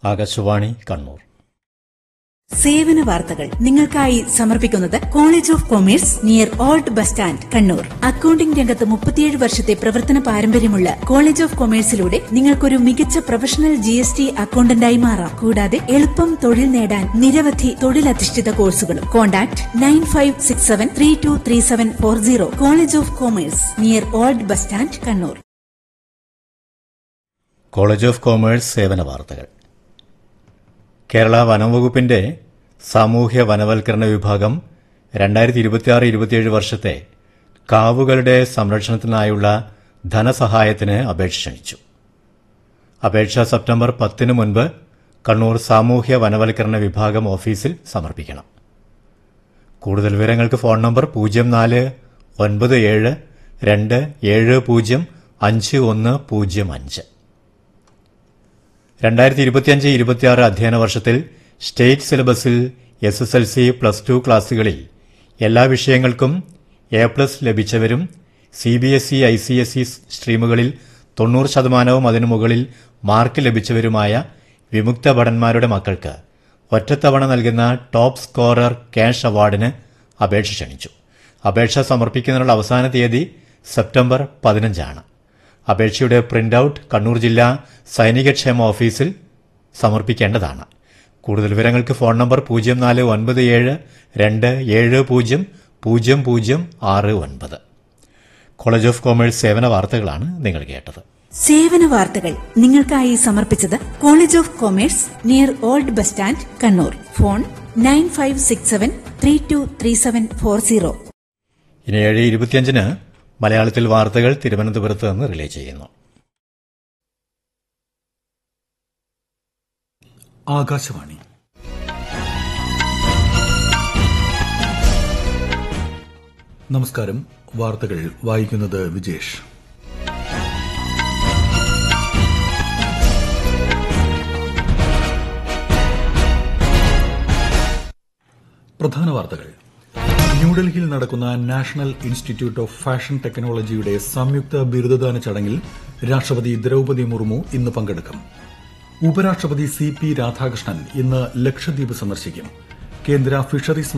ആകാശവാണി കണ്ണൂർ സേവന വാർത്തകൾ നിങ്ങൾക്കായി സമർപ്പിക്കുന്നത് college of commerce near old bus stand Kannur accounting രംഗത്ത് മുപ്പത്തിയേഴ് വർഷത്തെ പ്രവർത്തന പാരമ്പര്യമുള്ള കോളേജ് ഓഫ് കൊമേഴ്സിലൂടെ നിങ്ങൾക്കൊരു മികച്ച പ്രൊഫഷണൽ ജി എസ് ടി അക്കൌണ്ടന്റായി മാറാം കൂടാതെ എളുപ്പം തൊഴിൽ നേടാൻ നിരവധി തൊഴിലധിഷ്ഠിത കോഴ്സുകളും contact nine five six seven three two three seven four zero college of commerce near old bus stand Kannur college of commerce സേവന വാർത്തകൾ കേരള വനംവകുപ്പിന്റെ സാമൂഹ്യ വനവൽക്കരണ വിഭാഗം രണ്ടായിരത്തി ഇരുപത്തിയാറ് ഇരുപത്തിയേഴ് വർഷത്തെ കാവുകളുടെ സംരക്ഷണത്തിനായുള്ള ധനസഹായത്തിന് അപേക്ഷ ക്ഷണിച്ചു അപേക്ഷ സെപ്റ്റംബർ പത്തിന് മുൻപ് കണ്ണൂർ സാമൂഹ്യ വനവൽക്കരണ വിഭാഗം ഓഫീസിൽ സമർപ്പിക്കണം കൂടുതൽ വിവരങ്ങൾക്ക് ഫോൺ നമ്പർ പൂജ്യം നാല് ഒൻപത് ഏഴ് രണ്ട് ഏഴ് പൂജ്യം അഞ്ച് ഒന്ന് പൂജ്യം അഞ്ച് രണ്ടായിരത്തി ഇരുപത്തിയഞ്ച് ഇരുപത്തിയാറ് അധ്യയന വർഷത്തിൽ സ്റ്റേറ്റ് സിലബസിൽ S S L C plus two ക്ലാസുകളിൽ എല്ലാ വിഷയങ്ങൾക്കും എ പ്ലസ് ലഭിച്ചവരും C B S E I C S E സ്ട്രീമുകളിൽ തൊണ്ണൂറ് ശതമാനവും അതിനു മുകളിൽ മാർക്ക് ലഭിച്ചവരുമായ വിമുക്ത ഭടന്മാരുടെ മക്കൾക്ക് ഒറ്റത്തവണ നൽകുന്ന ടോപ്പ് സ്കോറർ ക്യാഷ് അവാർഡിന് അപേക്ഷ ക്ഷണിച്ചു അപേക്ഷ സമർപ്പിക്കുന്നതിനുള്ള അവസാന തീയതി സെപ്റ്റംബർ പതിനഞ്ചാണ് അപേക്ഷയുടെ പ്രിന്റ് ഔട്ട് കണ്ണൂർ ജില്ലാ സൈനികക്ഷേമ ഓഫീസിൽ സമർപ്പിക്കേണ്ടതാണ് കൂടുതൽ വിവരങ്ങൾക്ക് ഫോൺ നമ്പർ പൂജ്യം നാല് ഒൻപത് ഏഴ് രണ്ട് ഏഴ് പൂജ്യം പൂജ്യം പൂജ്യം ആറ് ഒൻപത് കോളേജ് ഓഫ് കോമേഴ്സ് സേവന വാർത്തകളാണ് നിങ്ങൾ കേട്ടത് സേവന വാർത്തകൾ നിങ്ങൾക്കായി സമർപ്പിച്ചത് college of commerce near old bus stand Kannur phone nine five six seven three two three seven four zero ഇനി ഏഴ് ഇരുപത്തിയഞ്ചിന് മലയാളത്തിൽ വാർത്തകൾ തിരുവനന്തപുരത്ത് നിന്ന് റിലേ ചെയ്യുന്നു ആകാശവാണി നമസ്കാരം വാർത്തകൾ വായിക്കുന്നത് വിജേഷ് പ്രധാന വാർത്തകൾ ന്യൂഡൽഹിയിൽ നടക്കുന്ന നാഷണൽ ഇൻസ്റ്റിറ്റ്യൂട്ട് ഓഫ് ഫാഷൻ ടെക്നോളജിയുടെ സംയുക്ത ബിരുദദാന ചടങ്ങിൽ രാഷ്ട്രപതി ദ്രൌപതി മുർമു ഇന്ന് പങ്കെടുക്കും ഉപരാഷ്ട്രപതി സി പി രാധാകൃഷ്ണൻ ഇന്ന് ലക്ഷദ്വീപ് സന്ദർശിക്കും കേന്ദ്ര ഫിഷറീസ്